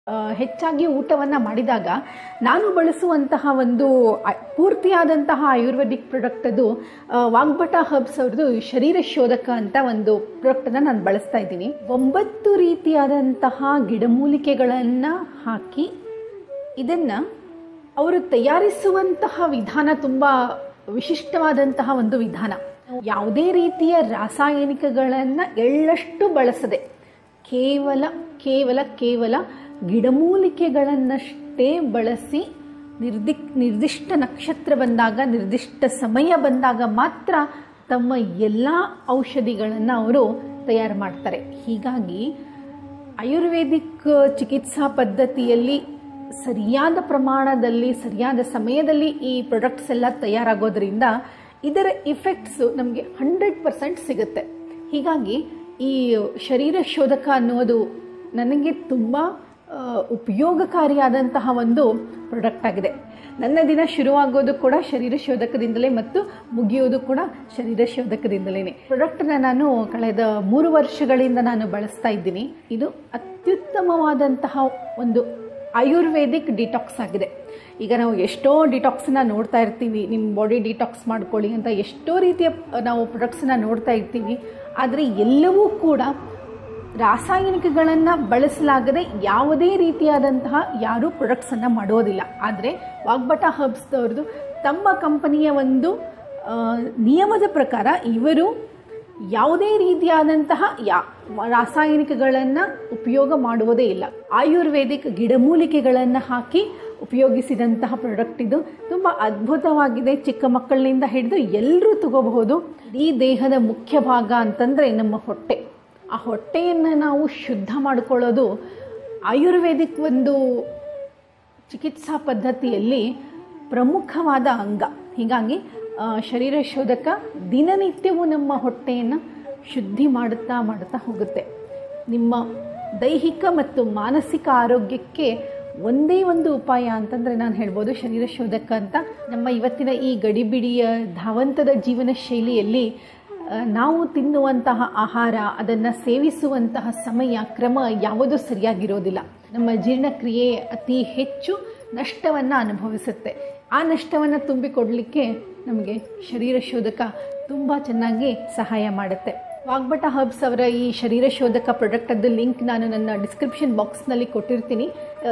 ಆ, ಹೆಚ್ಚಾಗಿ ಊಟವನ್ನು ಮಾಡಿದಾಗ ನಾನು ಬಳಸುವಂತಹ ಒಂದು ಆ- ಪೂರ್ತಿಯಾದಂತಹ ಆಯುರ್ವೇದಿಕ್ ಪ್ರಾಡಕ್ಟ್ ಅದು ಆ, ವಾಗ್ಭಟ ಹರ್ಬ್ಸ್ ಅವ್ರದ್ದು ಶರೀರ ಶೋಧಕ ಅಂತ ಒಂದು ಪ್ರಾಡಕ್ಟನ್ನು ನಾನು ಬಳಸ್ತಾ ಇದ್ದೀನಿ ಒಂಬತ್ತು ರೀತಿಯಾದಂತಹ ಗಿಡಮೂಲಿಕೆಗಳನ್ನು ಹಾಕಿ ಇದನ್ನು ಅವರು ತಯಾರಿಸುವಂತಹ ವಿಧಾನ ತುಂಬ ವಿಶಿಷ್ಟವಾದಂತಹ ಒಂದು ವಿಧಾನ ಯಾವುದೇ ರೀತಿಯ ರಾಸಾಯನಿಕಗಳನ್ನು ಎಳ್ಳಷ್ಟು ಬಳಸದೆ ಕೇವಲ ಕೇವಲ ಕೇವಲ ಗಿಡಮೂಲಿಕೆಗಳನ್ನಷ್ಟೇ ಬಳಸಿ ನಿರ್ದಿ ನಿರ್ದಿಷ್ಟ ನಕ್ಷತ್ರ ಬಂದಾಗ ನಿರ್ದಿಷ್ಟ ಸಮಯ ಬಂದಾಗ ಮಾತ್ರ ತಮ್ಮ ಎಲ್ಲ ಔಷಧಿಗಳನ್ನು ಅವರು ತಯಾರು ಮಾಡ್ತಾರೆ ಹೀಗಾಗಿ ಆಯುರ್ವೇದಿಕ್ ಚಿಕಿತ್ಸಾ ಪದ್ಧತಿಯಲ್ಲಿ ಸರಿಯಾದ ಪ್ರಮಾಣದಲ್ಲಿ ಸರಿಯಾದ ಸಮಯದಲ್ಲಿ ಈ ಪ್ರಾಡಕ್ಟ್ಸ್ ಎಲ್ಲ ತಯಾರಾಗೋದ್ರಿಂದ ಇದರ ಇಫೆಕ್ಟ್ಸು ನಮಗೆ ಹಂಡ್ರೆಡ್ ಪರ್ಸೆಂಟ್ ಸಿಗುತ್ತೆ ಹೀಗಾಗಿ ಈ ಶರೀರ ಶೋಧಕ ಅನ್ನೋದು ನನಗೆ ತುಂಬ ಆ, ಉಪಯೋಗಕಾರಿಯಾದಂತಹ ಒಂದು ಪ್ರಾಡಕ್ಟ್ ಆಗಿದೆ ನನ್ನ ದಿನ ಶುರುವಾಗೋದು ಕೂಡ ಶರೀರ ಶೋಧಕದಿಂದಲೇ ಮತ್ತು ಮುಗಿಯೋದು ಕೂಡ ಶರೀರ ಶೋಧಕದಿಂದಲೇ ಪ್ರಾಡಕ್ಟ್ನ ನಾನು ಕಳೆದ ಮೂರು ವರ್ಷಗಳಿಂದ ನಾನು ಬಳಸ್ತಾ ಇದ್ದೀನಿ ಇದು ಅತ್ಯುತ್ತಮವಾದಂತಹ ಒಂದು ಆಯುರ್ವೇದಿಕ್ ಡಿಟಾಕ್ಸ್ ಆಗಿದೆ ಈಗ ನಾವು ಎಷ್ಟೋ ಡಿಟಾಕ್ಸನ್ನ ನೋಡ್ತಾ ಇರ್ತೀವಿ ನಿಮ್ಮ ಬಾಡಿ ಡಿಟಾಕ್ಸ್ ಮಾಡ್ಕೊಳ್ಳಿ ಅಂತ ಎಷ್ಟೋ ರೀತಿಯ ನಾವು ಪ್ರಾಡಕ್ಟ್ಸನ್ನ ನೋಡ್ತಾ ಇರ್ತೀವಿ ಆದರೆ ಎಲ್ಲವೂ ಕೂಡ ರಾಸಾಯನಿಕಗಳನ್ನು ಬಳಸಲಾಗದೆ ಯಾವುದೇ ರೀತಿಯಾದಂತಹ ಯಾರೂ ಪ್ರಾಡಕ್ಟ್ಸನ್ನು ಮಾಡೋದಿಲ್ಲ ಆದರೆ ವಾಗ್ಭಟ ಹರ್ಬ್ಸ್ದವ್ರದ್ದು ತಮ್ಮ ಕಂಪನಿಯ ಒಂದು ಆ, ನಿಯಮದ ಪ್ರಕಾರ ಇವರು ಯಾವುದೇ ರೀತಿಯಾದಂತಹ ಯಾ ರಾಸಾಯನಿಕಗಳನ್ನು ಉಪಯೋಗ ಮಾಡುವುದೇ ಇಲ್ಲ ಆಯುರ್ವೇದಿಕ್ ಗಿಡಮೂಲಿಕೆಗಳನ್ನು ಹಾಕಿ ಉಪಯೋಗಿಸಿದಂತಹ ಪ್ರಾಡಕ್ಟ್ ಇದು ತುಂಬ ಅದ್ಭುತವಾಗಿದೆ ಚಿಕ್ಕ ಮಕ್ಕಳಿನಿಂದ ಹಿಡಿದು ಎಲ್ಲರೂ ತಗೋಬಹುದು ಈ ದೇಹದ ಮುಖ್ಯ ಭಾಗ ಅಂತಂದರೆ ನಮ್ಮ ಹೊಟ್ಟೆ ಆ ಹೊಟ್ಟೆಯನ್ನು ನಾವು ಶುದ್ಧ ಮಾಡಿಕೊಳ್ಳೋದು ಆಯುರ್ವೇದಿಕ್ ಒಂದು ಚಿಕಿತ್ಸಾ ಪದ್ಧತಿಯಲ್ಲಿ ಪ್ರಮುಖವಾದ ಅಂಗ ಹೀಗಾಗಿ ಆ, ಶರೀರ ಶೋಧಕ ದಿನನಿತ್ಯವೂ ನಮ್ಮ ಹೊಟ್ಟೆಯನ್ನು ಶುದ್ಧಿ ಮಾಡುತ್ತಾ ಮಾಡುತ್ತಾ ಹೋಗುತ್ತೆ ನಿಮ್ಮ ದೈಹಿಕ ಮತ್ತು ಮಾನಸಿಕ ಆರೋಗ್ಯಕ್ಕೆ ಒಂದೇ ಒಂದು ಉಪಾಯ ಅಂತಂದರೆ ನಾನು ಹೇಳ್ಬೋದು ಶರೀರ ಶೋಧಕ ಅಂತ ನಮ್ಮ ಇವತ್ತಿನ ಈ ಗಡಿಬಿಡಿಯ ಧಾವಂತದ ಜೀವನ ಶೈಲಿಯಲ್ಲಿ ಆ, ನಾವು ತಿನ್ನುವಂತಹ ಆಹಾರ ಅದನ್ನು ಸೇವಿಸುವಂತಹ ಸಮಯ ಕ್ರಮ ಯಾವುದೂ ಸರಿಯಾಗಿರೋದಿಲ್ಲ ನಮ್ಮ ಜೀರ್ಣಕ್ರಿಯೆ ಅತಿ ಹೆಚ್ಚು ನಷ್ಟವನ್ನು ಅನುಭವಿಸುತ್ತೆ ಆ ನಷ್ಟವನ್ನು ತುಂಬಿಕೊಡಲಿಕ್ಕೆ ನಮಗೆ ಶರೀರ ಶೋಧಕ ತುಂಬ ಚೆನ್ನಾಗಿ ಸಹಾಯ ಮಾಡುತ್ತೆ ವಾಗ್ಭಟ ಹರ್ಬ್ಸ್ ಅವರ ಈ ಶರೀರ ಶೋಧಕ ಪ್ರಾಡಕ್ಟದ್ದು ಲಿಂಕ್ ನಾನು ನನ್ನ ಡಿಸ್ಕ್ರಿಪ್ಷನ್ ಬಾಕ್ಸ್ನಲ್ಲಿ ಕೊಟ್ಟಿರ್ತೀನಿ